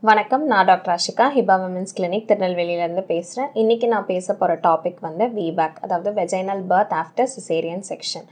வணக்கம் நான் doctor Ashika Hiba women's clinic திருநெல்வேலியிலேருந்து பேசுகிறேன் இன்றைக்கி நான் பேச போகிற டாபிக் வந்து விபேக் அதாவது vaginal birth after caesarean section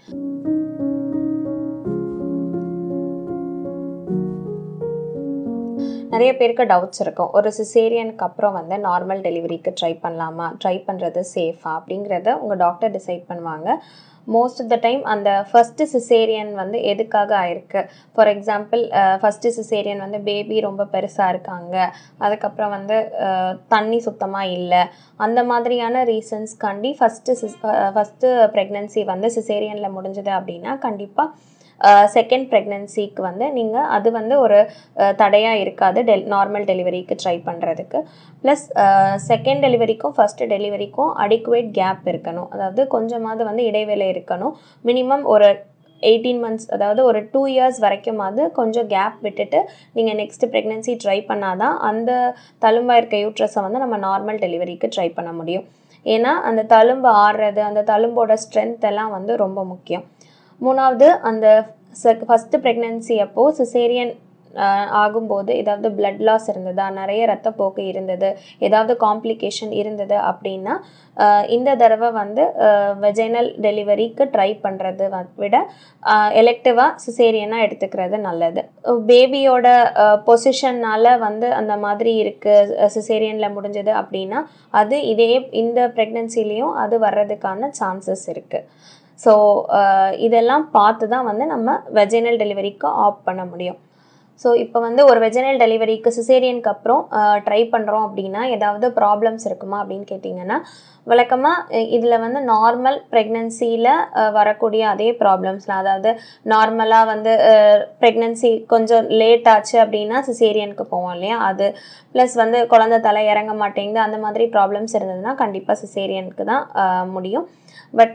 நிறைய பேருக்கு டவுட்ஸ் இருக்கும் ஒரு சிசேரியனுக்கு அப்புறம் வந்து நார்மல் டெலிவரிக்கு ட்ரை பண்ணலாமா ட்ரை பண்ணுறது சேஃபா அப்படிங்கிறத உங்கள் டாக்டர் டிசைட் பண்ணுவாங்க மோஸ்ட் ஆஃப் த டைம் அந்த ஃபஸ்ட்டு சிசேரியன் வந்து எதுக்காக ஆயிருக்கு ஃபார் எக்ஸாம்பிள் ஃபஸ்ட்டு சிசேரியன் வந்து பேபி ரொம்ப பெருசாக இருக்காங்க அதுக்கப்புறம் வந்து அஹ், தண்ணி சுத்தமாக இல்லை அந்த மாதிரியான ரீசன்ஸ்க்காண்டி ஃபஸ்ட்டு சிஸ் ஃபஸ்ட்டு ப்ரெக்னென்சி வந்து சிசேரியனில் முடிஞ்சது அப்படின்னா கண்டிப்பாக செகண்ட் ப்ரெக்னென்சிக்கு வந்து நீங்கள் அது வந்து ஒரு தடையாக இருக்காது டெல் நார்மல் டெலிவரிக்கு ட்ரை பண்ணுறதுக்கு ப்ளஸ் செகண்ட் டெலிவரிக்கும் ஃபஸ்ட்டு டெலிவரிக்கும் அடிக்குவேட் கேப் இருக்கணும் அதாவது கொஞ்சமாவது வந்து இடைவேளை இருக்கணும் மினிமம் ஒரு எயிட்டீன் மந்த்ஸ் அதாவது ஒரு டூ இயர்ஸ் வரைக்குமாவது கொஞ்சம் கேப் விட்டுட்டு நீங்கள் நெக்ஸ்ட் ப்ரெக்னென்சி ட்ரை பண்ணாதான் அந்த தழும்பா இருக்க யூட்ரஸை வந்து நம்ம நார்மல் டெலிவரிக்கு ட்ரை பண்ண முடியும் ஏன்னா அந்த தழும்பு ஆடுறது அந்த தழும்போட ஸ்ட்ரென்த் எல்லாம் வந்து ரொம்ப முக்கியம் மூணாவது அந்த ஃபஸ்ட்டு ப்ரெக்னென்சி அப்போது சிசேரியன் ஆகும்போது ஏதாவது பிளட் லாஸ் இருந்ததா நிறைய ரத்தப்போக்கு இருந்தது ஏதாவது காம்ப்ளிகேஷன் இருந்தது அப்படின்னா ஆஹ் இந்த தடவை வந்து வெஜைனல் டெலிவரிக்கு ட்ரை பண்ணுறது விட எலெக்டிவாக சிசேரியனாக எடுத்துக்கிறது நல்லது பேபியோட பொசிஷன்னால் வந்து அந்த மாதிரி இருக்குது சிசேரியனில் முடிஞ்சது அப்படின்னா அது இதே இந்த ப்ரெக்னென்சிலையும் அது வர்றதுக்கான சான்சஸ் இருக்குது ஸோ இதெல்லாம் பார்த்து தான் வந்து நம்ம வெஜைனல் டெலிவரிக்கு ஆப் பண்ண முடியும் ஸோ இப்போ வந்து ஒரு வெஜைனல் டெலிவரிக்கு சிசேரியனுக்கு அப்புறம் ட்ரை பண்ணுறோம் அப்படின்னா ஏதாவது ப்ராப்ளம்ஸ் இருக்குமா அப்படின்னு கேட்டிங்கன்னா வழக்கமாக இதில் வந்து நார்மல் ப்ரெக்னென்சியில் வரக்கூடிய அதே ப்ராப்ளம்ஸ்லாம் அதாவது நார்மலாக வந்து ப்ரெக்னென்சி கொஞ்சம் லேட் ஆச்சு அப்படின்னா சிசேரியனுக்கு போவோம் இல்லையா அது ப்ளஸ் வந்து குழந்தை தலை இறங்க மாட்டேங்குது அந்த மாதிரி ப்ராப்ளம்ஸ் இருந்ததுன்னா கண்டிப்பாக சிசேரியனுக்கு தான் அஹ், முடியும் பட்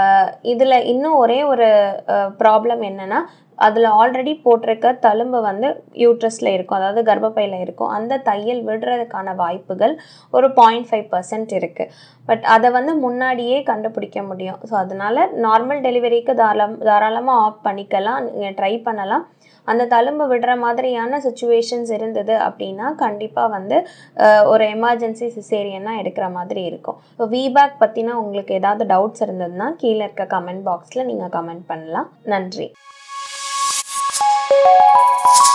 இதில் இன்னும் ஒரே ஒரு ப்ராப்ளம் என்னென்னா அதில் ஆல்ரெடி போட்டிருக்க தழும்பு வந்து யூட்ரஸில் இருக்கும் அதாவது கர்ப்பப்பையில் இருக்கும் அந்த தையல் விடுறதுக்கான வாய்ப்புகள் ஒரு பாயிண்ட் ஃபைவ் பர்சன்ட் இருக்குது பட் அதை வந்து முன்னாடியே கண்டுபிடிக்க முடியும் ஸோ அதனால் நார்மல் டெலிவரிக்கு தாராளம் தாராளமாக ஆஃப் பண்ணிக்கலாம் நீங்கள் ட்ரை பண்ணலாம் அந்த தழும்பு விடுற மாதிரியான சுச்சுவேஷன்ஸ் இருந்தது அப்படின்னா கண்டிப்பாக வந்து அஹ், ஒரு எமர்ஜென்சி சிசேரியனாக எடுக்கிற மாதிரி இருக்கும் ஸோ வீபேக் பற்றின உங்களுக்கு ஏதாவது டவுட்ஸ் இருந்ததுன்னா கீழே இருக்க கமெண்ட் பாக்ஸில் நீங்கள் கமெண்ட் பண்ணலாம் நன்றி